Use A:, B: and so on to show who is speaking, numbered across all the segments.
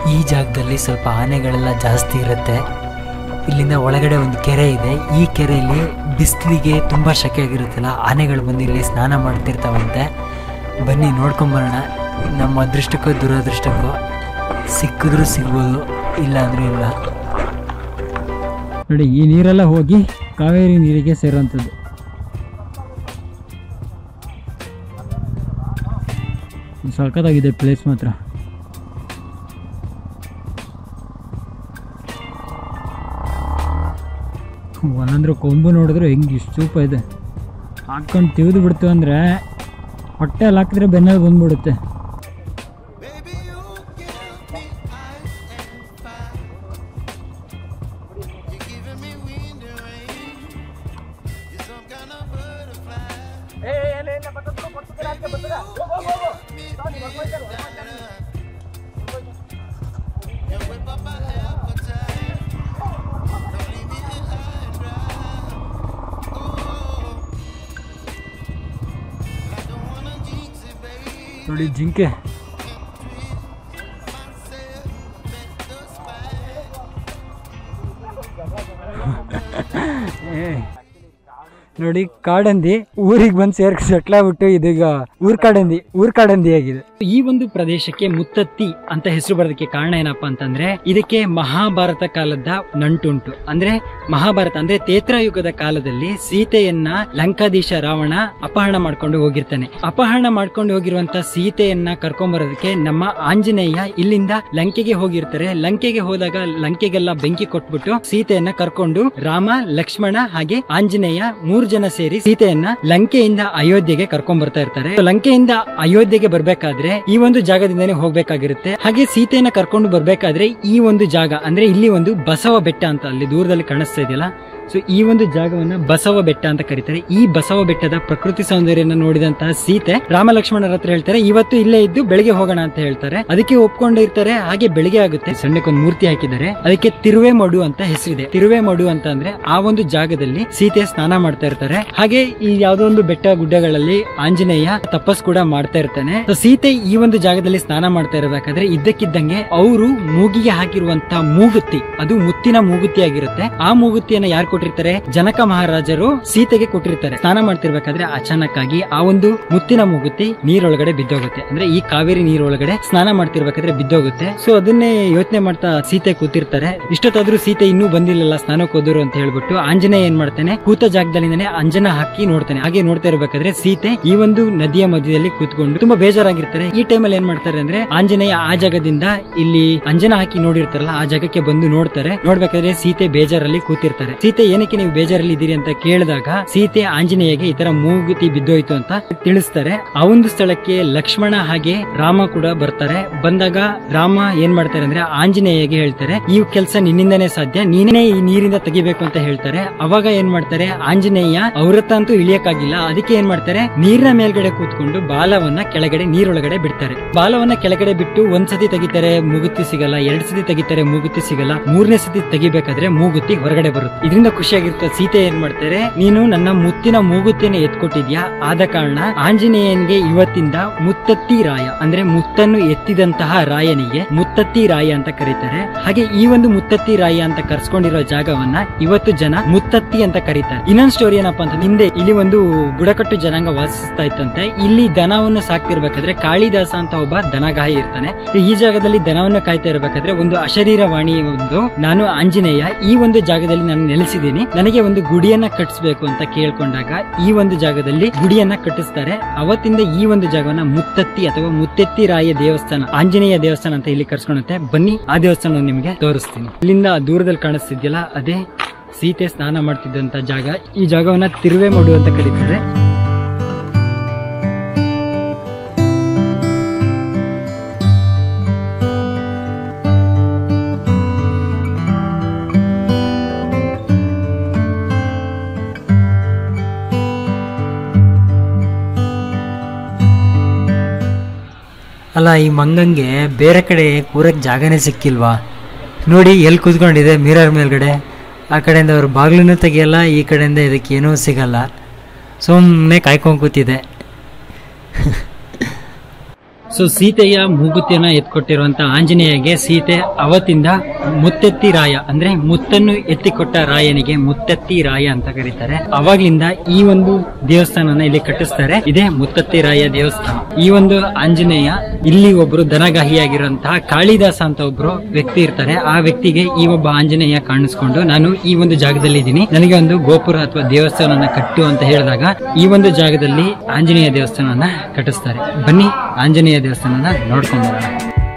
A: ಈ ಜಾಗದಲ್ಲಿ ಸ್ವಲ್ಪ ಆನೆಗಳೆಲ್ಲ ಜಾಸ್ತಿ ಇರುತ್ತೆ ಇಲ್ಲಿಂದ ಒಳಗಡೆ ಒಂದು ಕೆರೆ ಇದೆ ಈ ಕೆರೆಯಲ್ಲಿ ಬಿಸಿಲಿಗೆ ತುಂಬ ಶೆಕೆ ಆಗಿರುತ್ತಲ್ಲ ಆನೆಗಳು ಬಂದು ಇಲ್ಲಿ ಸ್ನಾನ ಮಾಡ್ತಿರ್ತಾವಂತೆ ಬನ್ನಿ ನೋಡ್ಕೊಂಬರೋಣ ನಮ್ಮ ಅದೃಷ್ಟಕ್ಕೋ ದುರದೃಷ್ಟಕ್ಕೋ ಸಿಕ್ಕಿದ್ರೂ ಸಿಗ್ಬೋದು ಇಲ್ಲ ಅಂದ್ರೂ ಇಲ್ಲ
B: ನೋಡಿ ಈ ನೀರೆಲ್ಲ ಹೋಗಿ ಕಾವೇರಿ ನೀರಿಗೆ ಸೇರುವಂಥದ್ದು ಸಖತ್ತಾಗಿದೆ ಪ್ಲೇಸ್ ಮಾತ್ರ ಒಂದೊಂದ್ರ ಕೊಂಬು ನೋಡಿದ್ರೆ ಹೆಂಗೆ ಇಷ್ಟು ಚೂಪ ಇದೆ ಹಾಕ್ಕೊಂಡು ತಿವಿದು ಬಿಡ್ತು ಅಂದರೆ ಹೊಟ್ಟೆಯಲ್ಲಿ ಹಾಕಿದ್ರೆ ಬೆನ್ನಲ್ಲಿ ಬಂದ್ಬಿಡುತ್ತೆ ನೋಡಿ ಜಿಂಕೆ ಏ, ನೋಡಿ ಕಾಡಂದಿ ಊರಿಗೆ ಬಂದು ಸೇರ್ಕ ಸೆಟ್ಲಾಗ್ಬಿಟ್ಟು ಇದೀಗ ಊರ್ ಕಾಡಂದಿ ಊರ್ ಕಾಡಂದಿ ಆಗಿದೆ ಈ ಒಂದು ಪ್ರದೇಶಕ್ಕೆ ಮುತ್ತತ್ತಿ ಅಂತ ಹೆಸರು ಬರೋದಕ್ಕೆ ಕಾರಣ ಏನಪ್ಪಾ ಅಂತಂದ್ರೆ ಇದಕ್ಕೆ ಮಹಾಭಾರತ ಕಾಲದ ನಂಟುಂಟು ಅಂದ್ರೆ ಮಹಾಭಾರತ ಅಂದ್ರೆ ತೇತ್ರಯುಗದ ಕಾಲದಲ್ಲಿ ಸೀತೆಯನ್ನ ಲಂಕಾಧೀಶ ರಾವಣ ಅಪಹರಣ ಮಾಡ್ಕೊಂಡು ಹೋಗಿರ್ತಾನೆ ಅಪಹರಣ ಮಾಡ್ಕೊಂಡು ಹೋಗಿರುವಂತ ಸೀತೆಯನ್ನ ಕರ್ಕೊಂಬರೋದಕ್ಕೆ ನಮ್ಮ ಆಂಜನೇಯ ಇಲ್ಲಿಂದ ಲಂಕೆಗೆ ಹೋಗಿರ್ತಾರೆ ಲಂಕೆಗೆ ಹೋದಾಗ ಲಂಕೆಗೆಲ್ಲ ಬೆಂಕಿ ಕೊಟ್ಬಿಟ್ಟು ಸೀತೆಯನ್ನ ಕರ್ಕೊಂಡು ರಾಮ ಲಕ್ಷ್ಮಣ ಹಾಗೆ ಆಂಜನೇಯ ಮೂರ್ ಜನ ಸೇರಿ ಸೀತೆಯನ್ನ ಲಂಕೆಯಿಂದ ಅಯೋಧ್ಯೆಗೆ ಕರ್ಕೊಂಡ್ ಬರ್ತಾ ಇರ್ತಾರೆ ಲಂಕೆಯಿಂದ ಅಯೋಧ್ಯೆಗೆ ಬರ್ಬೇಕಾದ್ರೆ ಈ ಒಂದು ಜಾಗದಿಂದನೇ ಹೋಗ್ಬೇಕಾಗಿರುತ್ತೆ ಹಾಗೆ ಸೀತೆಯನ್ನ ಕರ್ಕೊಂಡು ಬರ್ಬೇಕಾದ್ರೆ ಈ ಒಂದು ಜಾಗ ಅಂದ್ರೆ ಇಲ್ಲಿ ಒಂದು ಬಸವ ಬೆಟ್ಟ ಅಂತ ಅಲ್ಲಿ ದೂರದಲ್ಲಿ ಕಾಣಿಸ್ತಾ ಇದೆಯಲ್ಲ ಸೊ ಈ ಒಂದು ಜಾಗವನ್ನ ಬಸವ ಬೆಟ್ಟ ಅಂತ ಕರೀತಾರೆ ಈ ಬಸವ ಬೆಟ್ಟದ ಪ್ರಕೃತಿ ಸೌಂದರ್ಯನ ನೋಡಿದಂತಹ ಸೀತೆ ರಾಮ ಲಕ್ಷ್ಮಣರ ಹತ್ರ ಹೇಳ್ತಾರೆ ಇವತ್ತು ಇಲ್ಲೇ ಇದ್ದು ಬೆಳಿಗ್ಗೆ ಹೋಗೋಣ ಅಂತ ಹೇಳ್ತಾರೆ ಅದಕ್ಕೆ ಒಪ್ಕೊಂಡಿರ್ತಾರೆ ಹಾಗೆ ಬೆಳಿಗ್ಗೆ ಆಗುತ್ತೆ ಸಣ್ಣಕ್ಕೊಂದು ಮೂರ್ತಿ ಹಾಕಿದ್ದಾರೆ ಅದಕ್ಕೆ ತಿರುವೆ ಮಡು ಅಂತ ಹೆಸರಿದೆ ತಿರುವೆ ಮಡು ಅಂತ ಅಂದ್ರೆ ಆ ಒಂದು ಜಾಗದಲ್ಲಿ ಸೀತೆ ಸ್ನಾನ ಮಾಡ್ತಾ ಇರ್ತಾರೆ ಹಾಗೆ ಈ ಯಾವ್ದೋ ಒಂದು ಬೆಟ್ಟ ಗುಡ್ಡಗಳಲ್ಲಿ ಆಂಜನೇಯ ತಪಸ್ ಕೂಡ ಮಾಡ್ತಾ ಇರ್ತಾನೆ So ಸೀತೆ ಈ ಒಂದು ಜಾಗದಲ್ಲಿ ಸ್ನಾನ ಮಾಡ್ತಾ ಇರಬೇಕಾದ್ರೆ ಇದ್ದಕ್ಕಿದ್ದಂಗೆ ಅವರು ಮೂಗಿಗೆ ಹಾಕಿರುವಂತ ಮೂಗುತಿ ಅದು ಮುತ್ತಿನ ಮೂಗುತಿ ಆಗಿರುತ್ತೆ ಆ ಮೂಗುತಿಯನ್ನ ಯಾರು ಕೊಟ್ಟಿರ್ತಾರೆ ಜನಕ ಮಹಾರಾಜರು ಸೀತೆಗೆ ಕೊಟ್ಟಿರ್ತಾರೆ ಸ್ನಾನ ಮಾಡ್ತಿರ್ಬೇಕಾದ್ರೆ ಅಚಾನಕ್ ಆಗಿ ಆ ಒಂದು ಮುತ್ತಿನ ಮೂಗುತಿ ನೀರೊಳಗಡೆ ಬಿದ್ದೋಗುತ್ತೆ ಅಂದ್ರೆ ಈ ಕಾವೇರಿ ನೀರೊಳಗಡೆ ಸ್ನಾನ ಮಾಡ್ತಿರ್ಬೇಕಾದ್ರೆ ಬಿದ್ದೋಗುತ್ತೆ ಸೊ ಅದನ್ನೇ ಯೋಚನೆ ಮಾಡ್ತಾ ಸೀತೆ ಕೂತಿರ್ತಾರೆ ಇಷ್ಟೊತ್ತಾದ್ರೂ ಸೀತೆ ಇನ್ನೂ ಬಂದಿಲ್ಲಲ್ಲ ಸ್ನಾನಕ್ಕೆ ಹೋದ್ರು ಅಂತ ಹೇಳ್ಬಿಟ್ಟು ಆಂಜನೇಯ ಏನ್ ಮಾಡ್ತಾನೆ ಕೂತ ಜಾಗದಲ್ಲಿಂದಾನೆ ಅಂಜನ ಹಾಕಿ ನೋಡ್ತಾನೆ ಹಾಗೆ ನೋಡ್ತಾ ಇರ್ಬೇಕಾದ್ರೆ ಸೀತೆ ಈ ಒಂದು ನದಿಯ ಮಧ್ಯದಲ್ಲಿ ಕೂತ್ಕೊಂಡು ತುಂಬಾ ಬೇಜಾರಾಗಿರ್ತಾರೆ ಈ ಟೈಮಲ್ಲಿ ಏನ್ ಮಾಡ್ತಾರೆ ಅಂದ್ರೆ ಆಂಜನೇಯ ಆ ಜಾಗದಿಂದ ಇಲ್ಲಿ ಅಂಜನ ಹಾಕಿ ನೋಡಿರ್ತಾರಲ್ಲ ಆ ಜಾಗಕ್ಕೆ ಬಂದು ನೋಡ್ತಾರೆ ನೋಡ್ಬೇಕಾದ್ರೆ ಸೀತೆ ಬೇಜಾರಲ್ಲಿ ಕೂತಿರ್ತಾರೆ ಸೀತೆ ಏನಕ್ಕೆ ನೀವು ಬೇಜಾರಲ್ಲಿ ಇದ್ದೀರಿ ಅಂತ ಕೇಳಿದಾಗ ಸೀತೆ ಆಂಜನೇಯಗೆ ಈ ತರ ಮೂಗುತಿ ಬಿದ್ದೋಯ್ತು ಅಂತ ತಿಳಿಸ್ತಾರೆ ಆ ಒಂದು ಸ್ಥಳಕ್ಕೆ ಲಕ್ಷ್ಮಣ ಹಾಗೆ ರಾಮ ಕೂಡ ಬರ್ತಾರೆ ಬಂದಾಗ ರಾಮ ಏನ್ ಮಾಡ್ತಾರೆ ಅಂದ್ರೆ ಆಂಜನೇಯಗೆ ಹೇಳ್ತಾರೆ ಈ ಕೆಲಸ ನಿನ್ನಿಂದನೇ ಸಾಧ್ಯ ನೀನೇ ಈ ನೀರಿಂದ ತೆಗಿಬೇಕು ಅಂತ ಹೇಳ್ತಾರೆ ಅವಾಗ ಏನ್ ಮಾಡ್ತಾರೆ ಆಂಜನೇಯ ಅವ್ರತ್ತ ಅಂತೂ ಇಳಿಯಕ್ಕಾಗಿಲ್ಲ ಅದಕ್ಕೆ ಏನ್ ಮಾಡ್ತಾರೆ ನೀರಿನ ಮೇಲ್ಗಡೆ ಕೂತ್ಕೊಂಡು ಬಾಲವನ್ನ ಕೆಳಗಡೆ ನೀರೊಳಗಡೆ ಬಿಡ್ತಾರೆ ಬಾಲವನ್ನ ಕೆಳಗಡೆ ಬಿಟ್ಟು ಒಂದ್ ಸತಿ ತೆಗಿತಾರೆ ಮೂಗುತಿ ಸಿಗಲ್ಲ ಎರಡ್ ಸತಿ ತೆಗಿತಾರೆ ಮೂಗುತಿ ಸಿಗಲ್ಲ ಮೂರನೇ ಸತಿ ತೆಗಿಬೇಕಾದ್ರೆ ಮೂಗುತಿ ಹೊರಗಡೆ ಬರುತ್ತೆ ಇದರಿಂದ ಖುಷಿಯಾಗಿರುತ್ತೆ ಸೀತೆ ಏನ್ ಮಾಡ್ತಾರೆ ನೀನು ನನ್ನ ಮುತ್ತಿನ ಮೂಗುತಿಯನ್ನು ಎತ್ಕೊಟ್ಟಿದ್ಯಾ ಆದ ಕಾರಣ ಆಂಜನೇಯನ್ಗೆ ಇವತ್ತಿಂದ ಮುತ್ತತ್ತಿ ರಾಯ ಅಂದ್ರೆ ಮುತ್ತನ್ನು ಎತ್ತಿದಂತಹ ರಾಯನಿಗೆ ಮುತ್ತತ್ತಿ ರಾಯ ಅಂತ ಕರೀತಾರೆ ಹಾಗೆ ಈ ಒಂದು ಮುತ್ತತ್ತಿ ರಾಯ ಅಂತ ಕರ್ಸ್ಕೊಂಡಿರೋ ಜಾಗವನ್ನ ಇವತ್ತು ಜನ ಮುತ್ತತ್ತಿ ಅಂತ ಕರೀತಾರೆ ಇನ್ನೊಂದು ಸ್ಟೋರಿ ಏನಪ್ಪಾ ಅಂತ ಹಿಂದೆ ಇಲ್ಲಿ ಒಂದು ಬುಡಕಟ್ಟು ಜನಾಂಗ ವಾಸಿಸ್ತಾ ಇತ್ತಂತೆ ಇಲ್ಲಿ ದನವನ್ನು ಸಾಕ್ತಿರ್ಬೇಕಾದ್ರೆ ಕಾಳಿದಾಸ ಅಂತ ಒಬ್ಬ ದನಗಾಯಿ ಇರ್ತಾನೆ ಈ ಜಾಗದಲ್ಲಿ ದನವನ್ನು ಕಾಯ್ತಾ ಇರಬೇಕಾದ್ರೆ ಒಂದು ಅಶರೀರವಾಣಿ ಒಂದು ನಾನು ಆಂಜನೇಯ ಈ ಒಂದು ಜಾಗದಲ್ಲಿ ನಾನು ನೆಲೆಸಿದ್ದೀನಿ ನನಗೆ ಒಂದು ಗುಡಿಯನ್ನ ಕಟ್ಟಿಸ್ಬೇಕು ಅಂತ ಕೇಳ್ಕೊಂಡಾಗ ಈ ಒಂದು ಜಾಗದಲ್ಲಿ ಗುಡಿಯನ್ನ ಕಟ್ಟಿಸ್ತಾರೆ ಅವತ್ತಿಂದ ಈ ಒಂದು ಜಾಗವನ್ನ ಮುತ್ತತ್ತಿ ಅಥವಾ ಮುತ್ತೆತ್ತಿ ರಾಯ ದೇವಸ್ಥಾನ ಆಂಜನೇಯ ದೇವಸ್ಥಾನ ಅಂತ ಇಲ್ಲಿ ಕರ್ಸ್ಕೊಂಡಂತೆ ಬನ್ನಿ ಆ ದೇವಸ್ಥಾನ ನಿಮಗೆ ತೋರಿಸ್ತೀನಿ ಇಲ್ಲಿಂದ ದೂರದಲ್ಲಿ ಕಾಣಿಸ್ತಿದ್ಯಲ್ಲ ಅದೇ ಸೀತೆ ಸ್ನಾನ ಮಾಡ್ತಿದ್ದಂತ ಜಾಗ ಈ ಜಾಗವನ್ನ ತಿರುವೆ ಮಾಡು ಅಂತ ಕರೀತಾರೆ
A: ಅಲ್ಲ ಈ ಮಂಗಂಗೆ ಬೇರೆ ಕಡೆ ಕೂರಕ್ಕೆ ಜಾಗನೇ ಸಿಕ್ಕಿಲ್ವಾ ನೋಡಿ ಎಲ್ಲಿ ಕೂತ್ಕೊಂಡಿದೆ ಮಿರರ್ ಮೇಲ್ಗಡೆ ಆ ಕಡೆಯಿಂದ ಅವ್ರ ಬಾಗಿಲನ್ನು ತೆಗಿಯಲ್ಲ ಈ ಕಡೆಯಿಂದ ಇದಕ್ಕೆ ಏನೂ ಸಿಗಲ್ಲ ಸುಮ್ಮನೆ ಕಾಯ್ಕೊಂಡು ಕೂತಿದೆ
B: ಸೊ ಸೀತೆಯ ಮೂಗುತಿಯನ್ನ ಎತ್ಕೊಟ್ಟಿರುವಂತ ಆಂಜನೇಯಗೆ ಸೀತೆ ಅವತ್ತಿಂದ ಮುತ್ತೆತ್ತಿ ರಾಯ ಅಂದ್ರೆ ಮುತ್ತನ್ನು ಎತ್ತಿಕೊಟ್ಟ ರಾಯನಿಗೆ ಮುತ್ತತ್ತಿ ರಾಯ ಅಂತ ಕರೀತಾರೆ ಅವಾಗ್ಲಿಂದ ಈ ಒಂದು ದೇವಸ್ಥಾನನ ಇಲ್ಲಿ ಕಟ್ಟಿಸ್ತಾರೆ ಇದೇ ಮುತ್ತತ್ತಿ ರಾಯ ದೇವಸ್ಥಾನ ಈ ಒಂದು ಆಂಜನೇಯ ಇಲ್ಲಿ ಒಬ್ರು ದನಗಾಹಿಯಾಗಿರುವಂತಹ ಕಾಳಿದಾಸ ಅಂತ ಒಬ್ರು ವ್ಯಕ್ತಿ ಇರ್ತಾರೆ ಆ ವ್ಯಕ್ತಿಗೆ ಈ ಒಬ್ಬ ಆಂಜನೇಯ ಕಾಣಿಸ್ಕೊಂಡು ನಾನು ಈ ಒಂದು ಜಾಗದಲ್ಲಿ ಇದ್ದೀನಿ ನನಗೆ ಒಂದು ಗೋಪುರ ಅಥವಾ ದೇವಸ್ಥಾನನ ಕಟ್ಟು ಅಂತ ಹೇಳಿದಾಗ ಈ ಒಂದು ಜಾಗದಲ್ಲಿ ಆಂಜನೇಯ ದೇವಸ್ಥಾನನ ಕಟ್ಟಿಸ್ತಾರೆ ಬನ್ನಿ ಆಂಜನೇಯ ದೇವಸ್ಥಾನನ ನೋಡ್ಕೊಂಡು ಬರೋಣ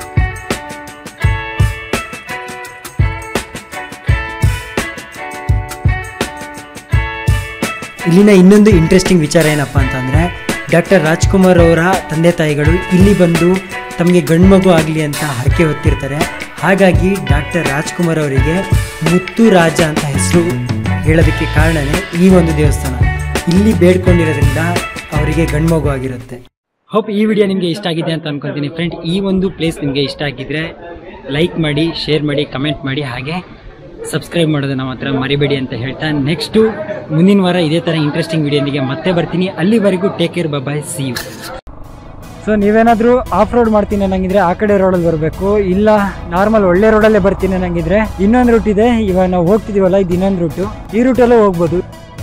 A: ಇಲ್ಲಿನ ಇನ್ನೊಂದು ಇಂಟ್ರೆಸ್ಟಿಂಗ್ ವಿಚಾರ ಏನಪ್ಪ ಅಂತಂದರೆ ಡಾಕ್ಟರ್ ರಾಜ್ಕುಮಾರ್ ಅವರ ತಂದೆ ತಾಯಿಗಳು ಇಲ್ಲಿ ಬಂದು ತಮಗೆ ಗಂಡ್ಮಗು ಆಗಲಿ ಅಂತ ಹರಕೆ ಹೊತ್ತಿರ್ತಾರೆ ಹಾಗಾಗಿ ಡಾಕ್ಟರ್ ರಾಜ್ಕುಮಾರ್ ಅವರಿಗೆ ಮುತ್ತು ರಾಜ ಅಂತ ಹೆಸರು ಹೇಳೋದಕ್ಕೆ ಕಾರಣನೇ ಈ ಒಂದು ದೇವಸ್ಥಾನ ಇಲ್ಲಿ ಬೇಡ್ಕೊಂಡಿರೋದ್ರಿಂದ ಅವರಿಗೆ ಗಂಡ್ಮಗು ಆಗಿರುತ್ತೆ
B: ಹೋಪ್ ಈ ವಿಡಿಯೋ ನಿಮಗೆ ಇಷ್ಟ ಆಗಿದೆ ಅಂತ ಅನ್ಕೊಂತೀನಿ ಫ್ರೆಂಡ್ ಈ ಒಂದು ಪ್ಲೇಸ್ ನಿಮಗೆ ಇಷ್ಟ ಆಗಿದ್ರೆ ಲೈಕ್ ಮಾಡಿ ಶೇರ್ ಮಾಡಿ ಕಮೆಂಟ್ ಮಾಡಿ ಹಾಗೆ ಸಬ್ಸ್ಕ್ರೈಬ್ ಮಾಡೋದನ್ನ ಮಾತ್ರ ಮರಿಬೇಡಿ ಅಂತ ಹೇಳ್ತಾ ನೆಕ್ಸ್ಟು ಮುಂದಿನ ವಾರ ಇದೇ ಥರ ಇಂಟ್ರೆಸ್ಟಿಂಗ್ ವಿಡಿಯೋನಿಗೆ ಮತ್ತೆ ಬರ್ತೀನಿ ಅಲ್ಲಿವರೆಗೂ take care bye see you
A: so ನೀವೇನಾದರೂ ಆಫ್ ರೋಡ್ ಮಾಡ್ತೀನಿ ಅನ್ನಂಗಿದ್ರೆ ಆ ಕಡೆ ರೋಡಲ್ಲಿ ಬರಬೇಕು ಇಲ್ಲ ನಾರ್ಮಲ್ ಒಳ್ಳೆ ರೋಡಲ್ಲೇ ಬರ್ತೀನಿ ಅನ್ನಂಗಿದ್ರೆ ಇನ್ನೊಂದು ರೂಟ್ ಇದೆ ಇವಾಗ ನಾವು ಹೋಗ್ತಿದೀವಲ್ಲ ಇದು ಇನ್ನೊಂದು ರೂಟು ಈ ರೂಟಲ್ಲೇ ಹೋಗ್ಬೋದು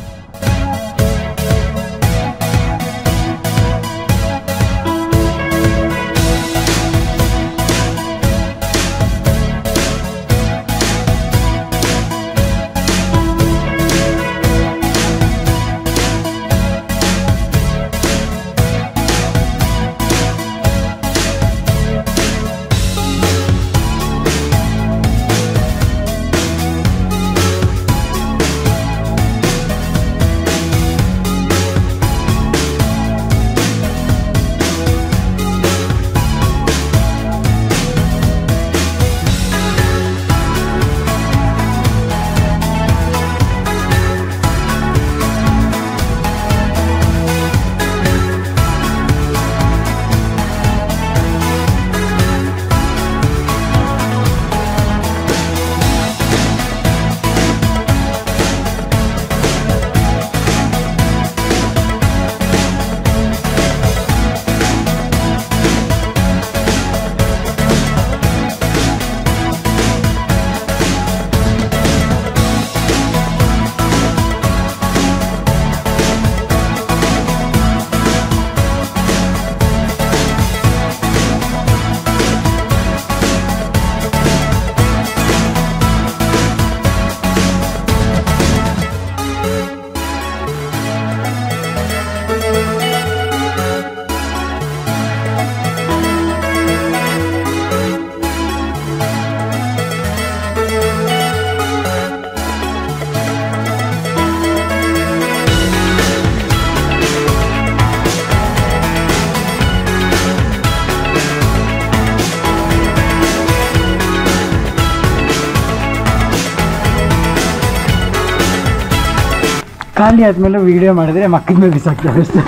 A: ಖಾಲಿ ಆದ್ಮೇಲೆ ವಿಡಿಯೋ ಮಾಡಿದ್ರೆ ಮಕ್ಕದ ಮೇಲೆ ಬಿಸಾಕ್ತಾರೆ ಅಷ್ಟೇ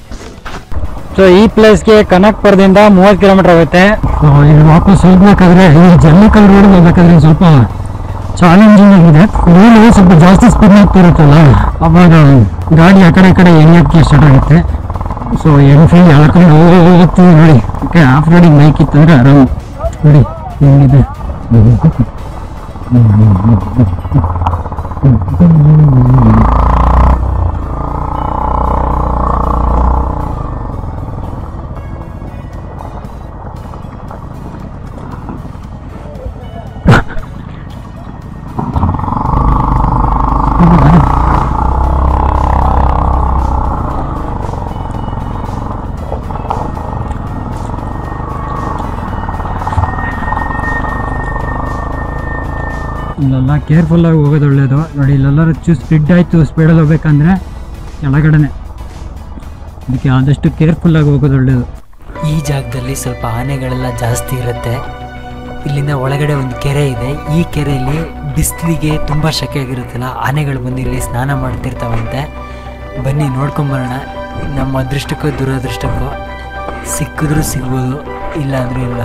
A: ಸೊ ಈ ಪ್ಲೇಸ್ಗೆ ಕನಕ್ಪುರದಿಂದ ಮೂವತ್ತು ಕಿಲೋಮೀಟರ್ ಆಗುತ್ತೆ ಇಲ್ಲಿ ವಾಪಸ್ ಹೋಗ್ಬೇಕಾದ್ರೆ ಈ ಜಮ್ಮಕಲ್ ರೋಡ್ ಹೋಗ್ಬೇಕಾದ್ರೆ ಸ್ವಲ್ಪ ಚಾಲೆಂಜಿಂಗ್ ಆಗಿದೆ ರೋಡ್ ಸ್ವಲ್ಪ ಜಾಸ್ತಿ ಸ್ಪೀಡ್ ಹೋಗ್ತಿರುತ್ತಲ್ಲ ಅವಾಗ ಗಾಡಿ ಆ ಕಡೆ ಈ ಕಡೆ ಎಣ್ಣೆಕ್ಕೆ ಸ್ಟಾರ್ಟ್ ಆಗುತ್ತೆ ಸೊ ಎನ್ಫೀಲ್ಡ್ ಎಳ್ಕೊಂಡು ಹೋಗ್ತೀವಿ ನೋಡಿ ಓಕೆ ಆಫ್ ರೋಡಿಂಗ್ ಬೈಕ್ ಇತ್ತಂದ್ರೆ ಆರಾಮ್ ನೋಡಿ ಹೆಂಗಿದೆ ಇಲ್ಲೆಲ್ಲ ಕೇರ್ಫುಲ್ಲಾಗಿ ಹೋಗೋದು ಒಳ್ಳೆಯದು ನೋಡಿ ಇಲ್ಲೆಲ್ಲರೂ ಚೂ ಸ್ಪಿಡ್ ಆಯಿತು ಸ್ಪೀಡಲ್ಲಿ ಹೋಗ್ಬೇಕಂದ್ರೆ ಕೆಳಗಡೆನೆ ಅದಕ್ಕೆ ಆದಷ್ಟು ಕೇರ್ಫುಲ್ಲಾಗಿ ಹೋಗೋದು ಒಳ್ಳೆಯದು
C: ಈ ಜಾಗದಲ್ಲಿ ಸ್ವಲ್ಪ ಆನೆಗಳೆಲ್ಲ ಜಾಸ್ತಿ ಇರುತ್ತೆ ಇಲ್ಲಿಂದ ಒಳಗಡೆ ಒಂದು ಕೆರೆ ಇದೆ ಈ ಕೆರೆಯಲ್ಲಿ ಬಿಸಿಲಿಗೆ ತುಂಬ ಶೆಕೆ ಆಗಿರುತ್ತಲ್ಲ ಆನೆಗಳು ಬಂದು ಇಲ್ಲಿ ಸ್ನಾನ ಮಾಡ್ತಿರ್ತಾವಂತೆ ಬನ್ನಿ ನೋಡ್ಕೊಂಬರೋಣ ನಮ್ಮ ಅದೃಷ್ಟಕ್ಕೋ ದುರದೃಷ್ಟಕ್ಕೋ ಸಿಕ್ಕಿದ್ರೂ ಸಿಗ್ಬೋದು ಇಲ್ಲ ಅಂದ್ರೂ ಇಲ್ಲ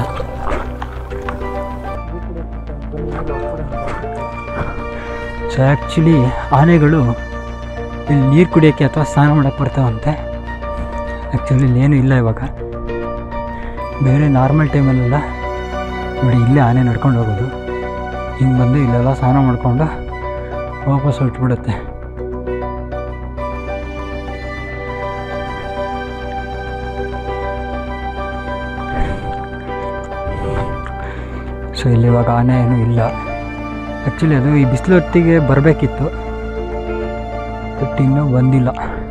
A: ಸೊ ಆ್ಯಕ್ಚುಲಿ ಆನೆಗಳು ಇಲ್ಲಿ ನೀರು ಕುಡಿಯೋಕ್ಕೆ ಅಥವಾ ಸ್ನಾನ ಮಾಡೋಕ್ಕೆ ಬರ್ತಾವಂತೆ ಆ್ಯಕ್ಚುಲಿ ಇಲ್ಲಿ ಏನೂ ಇಲ್ಲ ಇವಾಗ
B: ಬೇರೆ ನಾರ್ಮಲ್ ಟೈಮಲ್ಲೆಲ್ಲ ನೋಡಿ ಇಲ್ಲೇ ಆನೆ ನಡ್ಕೊಂಡು ಹೋಗೋದು ಹಿಂಗೆ ಬಂದು ಇಲ್ಲೆಲ್ಲ ಸ್ನಾನ ಮಾಡಿಕೊಂಡು ವಾಪಸ್ ಹೊರಟ್ಬಿಡುತ್ತೆ ಸೊ ಇಲ್ಲಿ ಇವಾಗ ಆನೆ ಏನೂ ಇಲ್ಲ ಆ್ಯಕ್ಚುಲಿ ಅದು ಈ ಬಿಸಿಲು ಹೊತ್ತಿಗೆ ಬರಬೇಕಿತ್ತು ಬಟ್ ಇನ್ನೂ ಬಂದಿಲ್ಲ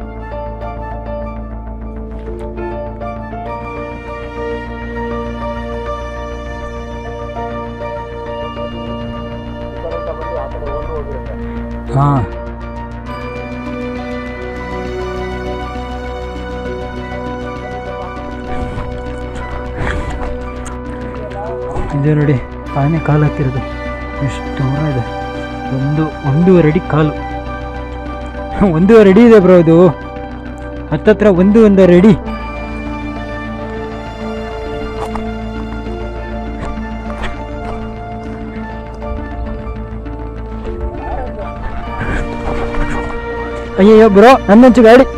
B: ಹಾಂ ಇದೆ ನೋಡಿ ಆನೆ ಕಾಲು ಹಾಕಿರೋದು ಎಷ್ಟು ದೂರ ಇದೆ ಒಂದು ಒಂದೂವರೆ ಅಡಿ ಕಾಲು ಒಂದೂವರೆ ಅಡಿ ಇದೆ ಬ್ರೋ ಇದು ಹತ್ತತ್ರ ಒಂದು ಒಂದೂವರೆ ಅಡಿ ಅಯ್ಯಯ್ಯೋ ಬ್ರೋ ನನ್ನಂಚು ಗಾಡಿ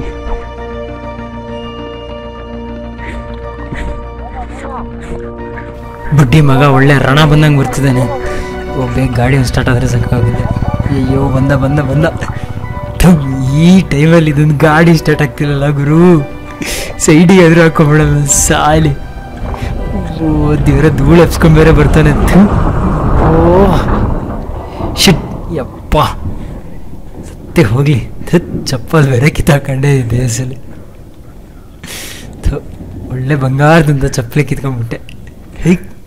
C: ಬುಡ್ಡಿ ಮಗ ಒಳ್ಳೆ ರಣ ಬಂದಂಗೆ ಬರ್ತಿದ್ದಾನೆ ಓ ಬೇಗ ಗಾಡಿ ಒಂದು ಸ್ಟಾರ್ಟ್ ಆದರೆ ಸಾಕಾಗುತ್ತೆ ಅಯ್ಯೋ ಬಂದ ಬಂದ ಬಂದ ಥು, ಈ ಟೈಮಲ್ಲಿ ಇದೊಂದು ಗಾಡಿ ಸ್ಟಾರ್ಟ್ ಆಗ್ತಿಲ್ಲಲ್ಲ ಗುರು ಸೈಡಿಗೆ ಎದುರು ಹಾಕೊಂಡ್ಬಿಡೋದು ಸಾಲಿ ಓ ದೇವರ ಧೂಳು ಹಬ್ಸ್ಕೊಂಡ್ ಬೇರೆ ಬರ್ತಾನೆ ಥು. ಓ ಶಿಟ್ ಯಪ್ಪ ಸತ್ತೆ ಹೋಗ್ಲಿ ಥು, ಚಪ್ಪಲ್ ಬೇರೆ ಕಿತ್ತಾಕೊಂಡೆ ಈ ದೇಶದಲ್ಲಿ ಥು, ಒಳ್ಳೆ ಬಂಗಾರದಿಂದ ಚಪ್ಪಲಿ ಕಿತ್ಕೊಂಡ್ಬಿಟ್ಟೆ ಹೇಗೆ